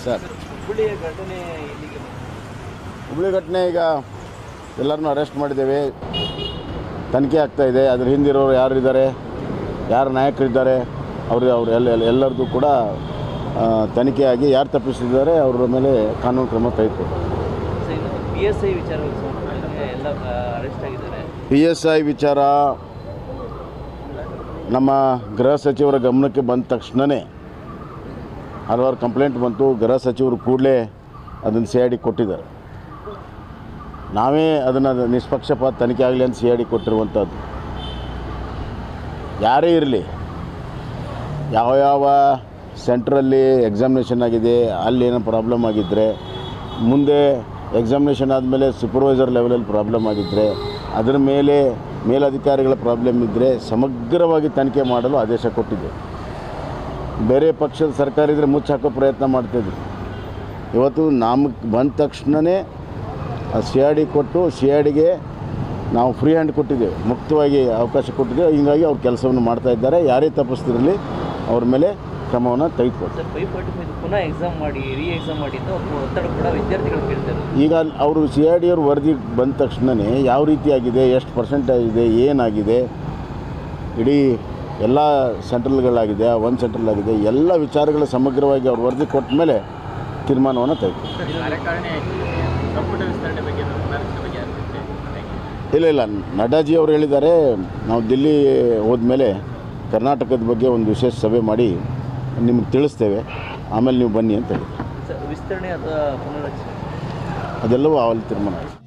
sir ಹುಬ್ಬಳ್ಳಿಯ ಘಟನೆ ಇಲ್ಲಿಗೆ ಹುಬ್ಳಿ ಘಟನೆ ಈಗ ಎಲ್ಲರನ್ನೂ ಅರೆಸ್ಟ್ ಮಾಡಿದ್ದೇವೆ ತನಿಖೆ ಆಗ್ತಾ ಇದೆ ಅದ್ರ ಹಿಂದಿರೋರು ಯಾರು ಇದ್ದಾರೆ ಯಾರು ನಾಯಕರಿದ್ದಾರೆ ಅವರು ಅವ್ರು ಎಲ್ಲ ಎಲ್ಲ- ಎಲ್ಲರದ್ದು ಕೂಡ ಆ, ತನಿಖೆ ಆಗಿ ಯಾರು ತಪ್ಪಿಸಿದ್ದಾರೆ ಅವ್ರ ಮೇಲೆ ಕಾನೂನು ಕ್ರಮ ತೆಗೆದುಕೊಂಡು ಸೊ ಇನ್ನು ಪಿ ಎಸ್ ಐ ವಿಚಾರವಾಗಿ ಸಂಬಂಧಪಟ್ಟಂಗೆ ಎಲ್ಲ ಅರೆಸ್ಟ್ ಆಗಿದ್ದಾರೆ ಪಿ ಎಸ್ ಐ ವಿಚಾರ ನಮ್ಮ ಗೃಹ ಸಚಿವರ ಗಮನಕ್ಕೆ ಬಂದ ತಕ್ಷಣವೇ ಹಲವಾರು ಕಂಪ್ಲೇಂಟ್ ಬಂತು ಗೃಹ ಸಚಿವರು ಕೂಡಲೇ ಅದನ್ನು ಸಿ ಐ ಡಿ ಕೊಟ್ಟಿದ್ದಾರೆ ನಾವೇ ಅದನ್ನು ನಿಷ್ಪಕ್ಷಪಾತ ತನಿಖೆ ಆಗಲಿ ಅಂತ ಸಿ ಐ ಡಿ ಕೊಟ್ಟಿರುವಂಥದ್ದು ಯಾರೇ ಇರಲಿ ಯಾವ ಯಾವ ಸೆಂಟ್ರಲ್ಲಿ ಎಕ್ಸಾಮಿನೇಷನ್ ಆಗಿದೆ ಅಲ್ಲಿ ಏನೋ ಪ್ರಾಬ್ಲಮ್ ಆಗಿದ್ದರೆ ಮುಂದೆ ಎಕ್ಸಾಮಿನೇಷನ್ ಆದಮೇಲೆ ಸೂಪರ್ವೈಸರ್ ಲೆವೆಲಲ್ಲಿ ಪ್ರಾಬ್ಲಮ್ ಆಗಿದ್ದರೆ ಅದರ ಮೇಲೆ ಮೇಲಧಿಕಾರಿಗಳ ಪ್ರಾಬ್ಲಮ್ ಇದ್ದರೆ ಸಮಗ್ರವಾಗಿ ತನಿಖೆ ಮಾಡಲು ಆದೇಶ ಕೊಟ್ಟಿದ್ದೆ ಬೇರೆ ಪಕ್ಷದ ಸರ್ಕಾರ ಇದ್ದರೆ ಮುಚ್ಚಾಕೋ ಪ್ರಯತ್ನ ಮಾಡ್ತಿದ್ರು ಇವತ್ತು ನಮಗೆ ಬಂದ ತಕ್ಷಣವೇ ಸಿ ಆರ್ ಡಿ ಕೊಟ್ಟು ಸಿ ಆರ್ ಡಿಗೆ ನಾವು ಫ್ರೀ ಹ್ಯಾಂಡ್ ಕೊಟ್ಟಿದ್ದೇವೆ ಮುಕ್ತವಾಗಿ ಅವಕಾಶ ಕೊಟ್ಟಿದ್ದೇವೆ ಹೀಗಾಗಿ ಅವ್ರ ಕೆಲಸವನ್ನು ಮಾಡ್ತಾ ಇದ್ದಾರೆ ಯಾರೇ ತಪ್ಪಿಸ್ತಿರಲಿ ಅವ್ರ ಮೇಲೆ ಕ್ರಮವನ್ನು ತೆಗೆದುಕೊಡ್ತಾರೆ ಸರ್ ಫೈವ್ ಫಾರ್ಟಿ ಫೈವ್ ಪುನಃ ಎಕ್ಸಾಮ್ ಮಾಡಿ ರೀ ಎಕ್ಸಾಮ್ ಮಾಡಿ ಅಂತ ಒಬ್ಬ ಒತ್ತಡ ಕೂಡ ವಿದ್ಯಾರ್ಥಿಗಳು ಕೇಳ್ತಾರೆ ಈಗ ಅವರು ಸಿ ಆರ್ ಡಿ ಅವ್ರ ವರದಿ ಬಂದ ತಕ್ಷಣವೇ ಯಾವ ರೀತಿಯಾಗಿದೆ ಎಷ್ಟು ಪರ್ಸೆಂಟ್ ಆಗಿದೆ ಏನಾಗಿದೆ ಇಡೀ ಎಲ್ಲ ಸೆಂಟ್ರಲ್ಗಳಾಗಿದೆ ಒಂದು ಸೆಂಟ್ರಲ್ ಆಗಿದೆ ಎಲ್ಲ ವಿಚಾರಗಳ ಸಮಗ್ರವಾಗಿ ಅವ್ರ ವರದಿ ಕೊಟ್ಟ ಮೇಲೆ ತೀರ್ಮಾನವನ್ನು ತೆಗೆದು ಕಾರ್ಯಕಾರಿಣಿ ಸಂಪುಟ ವಿಸ್ತರಣೆ ಬಗ್ಗೆ ಬಗ್ಗೆ ಇಲ್ಲ ಇಲ್ಲ ನಡ್ಡಾಜಿ ಅವರು ಹೇಳಿದ್ದಾರೆ ನಾವು ದಿಲ್ಲಿ ಹೋದ್ಮೇಲೆ ಕರ್ನಾಟಕದ ಬಗ್ಗೆ ಒಂದು ವಿಶೇಷ ಸಭೆ ಮಾಡಿ ನಿಮ್ಗೆ ತಿಳಿಸ್ತೇವೆ ಆಮೇಲೆ ನೀವು ಬನ್ನಿ ಅಂತ ಹೇಳಿದ್ರು ಸರ್ ವಿಸ್ತರಣೆ ಅಥವಾ ಪುನರಚನೆ ಅದೆಲ್ಲವೂ ಅವಲ್ಲಿ ತೀರ್ಮಾನ ಆಗಿದೆ